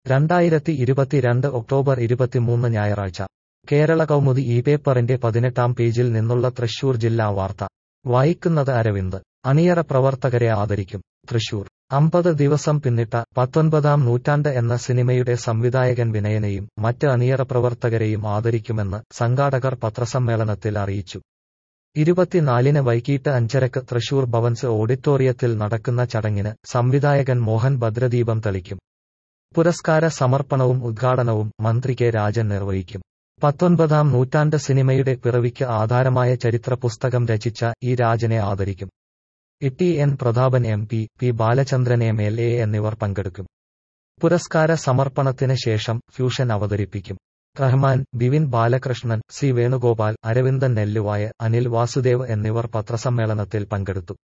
രണ്ടായിരത്തി ഇരുപത്തിരണ്ട് ഒക്ടോബർ ഇരുപത്തിമൂന്ന് ഞായറാഴ്ച കേരള കൗമുദി ഈ പേപ്പറിന്റെ പതിനെട്ടാം പേജിൽ നിന്നുള്ള തൃശൂർ ജില്ലാ വാർത്ത വായിക്കുന്നത് അരവിന്ദ് അണിയറ പ്രവർത്തകരെ ആദരിക്കും തൃശൂർ അമ്പത് ദിവസം പിന്നിട്ട പത്തൊൻപതാം നൂറ്റാണ്ട് എന്ന സിനിമയുടെ സംവിധായകൻ വിനയനെയും മറ്റ് അണിയറ പ്രവർത്തകരെയും ആദരിക്കുമെന്ന് സംഘാടകർ പത്രസമ്മേളനത്തിൽ അറിയിച്ചു ഇരുപത്തിനാലിന് വൈകിട്ട് അഞ്ചരക്ക് തൃശൂർ ഭവൻസ് ഓഡിറ്റോറിയത്തിൽ നടക്കുന്ന ചടങ്ങിന് സംവിധായകൻ മോഹൻ ഭദ്രദീപം തെളിക്കും പുരസ്കാര സമർപ്പണവും ഉദ്ഘാടനവും മന്ത്രി കെ രാജൻ നിർവഹിക്കും പത്തൊൻപതാം നൂറ്റാണ്ട് സിനിമയുടെ പിറവിക്ക് ആധാരമായ ചരിത്ര പുസ്തകം രചിച്ച ഈ രാജനെ ആദരിക്കും E N Prathapan M P P Balachandran M L A എന്നിവർ പങ്കെടുക്കും പുരസ്കാര സമർപ്പണത്തിന് ശേഷം ഫ്യൂഷൻ അവതരിപ്പിക്കും റഹ്മാൻ ബിവിൻ ബാലകൃഷ്ണൻ സി വേണുഗോപാൽ അരവിന്ദൻ നെല്ലുവായ അനിൽ വാസുദേവ് എന്നിവർ പത്രസമ്മേളനത്തിൽ പങ്കെടുത്തു